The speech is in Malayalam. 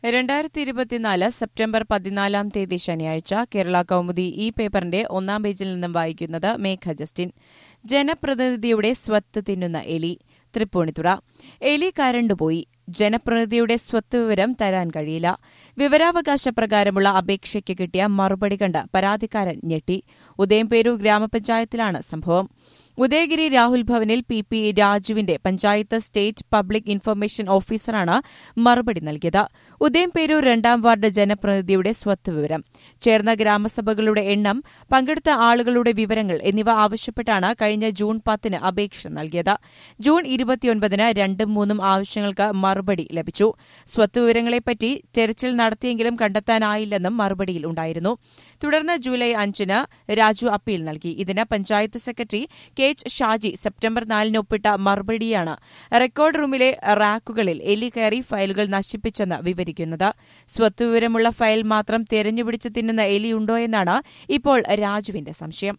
രണ്ടായിരത്തി ഇരുപത്തിനാല് സെപ്റ്റംബർ പതിനാലാം തീയതി ശനിയാഴ്ച കേരള കൗമുദി ഈ പേപ്പറിന്റെ ഒന്നാം പേജിൽ നിന്നും വായിക്കുന്നത് മേഘ ജസ്റ്റിൻ ജനപ്രതിനിധിയുടെ സ്വത്ത് തിന്നുന്ന എലി തൃപ്പൂണിത്തുറ എലി കരണ്ടുപോയി ജനപ്രതിനിധിയുടെ സ്വത്ത് വിവരം തരാൻ കഴിയില്ല വിവരാവകാശ പ്രകാരമുള്ള അപേക്ഷയ്ക്ക് കിട്ടിയ മറുപടി കണ്ട് പരാതിക്കാരൻ ഞെട്ടി ഉദയംപേരൂർ ഗ്രാമപഞ്ചായത്തിലാണ് സംഭവം ഉദയഗിരി രാഹുൽ ഭവനിൽ പി പി രാജുവിന്റെ പഞ്ചായത്ത് സ്റ്റേറ്റ് പബ്ലിക് ഇൻഫർമേഷൻ ഓഫീസറാണ് മറുപടി നൽകിയത് ഉദയംപേരൂർ രണ്ടാം വാർഡ് ജനപ്രതിനിധിയുടെ സ്വത്ത് വിവരം ചേർന്ന ഗ്രാമസഭകളുടെ എണ്ണം പങ്കെടുത്ത ആളുകളുടെ വിവരങ്ങൾ എന്നിവ ആവശ്യപ്പെട്ടാണ് കഴിഞ്ഞ ജൂൺ പത്തിന് അപേക്ഷ നൽകിയത് ജൂൺ ഇരുപത്തിയൊൻപതിന് രണ്ടും മൂന്നും ആവശ്യങ്ങൾക്ക് മറുപടി ലഭിച്ചു സ്വത്ത് വിവരങ്ങളെപ്പറ്റി തെരച്ചിൽ നടത്തിയെങ്കിലും കണ്ടെത്താനായില്ലെന്നും മറുപടിയിൽ ഉണ്ടായിരുന്നു തുടർന്ന് ജൂലൈ അഞ്ചിന് രാജു അപ്പീൽ നൽകി ഇതിന് panchayat secretary K H Shaji September നാലിന് ഒപ്പിട്ട മറുപടിയാണ് റെക്കോർഡ് റൂമിലെ റാക്കുകളിൽ എലി കയറി ഫയലുകൾ നശിപ്പിച്ചെന്ന് വിവരിക്കുന്നത് സ്വത്ത് വിവരമുള്ള ഫയൽ മാത്രം തെരഞ്ഞുപിടിച്ച് തിന്നുന്ന എലിയുണ്ടോ എന്നാണ് ഇപ്പോൾ രാജുവിന്റെ സംശയം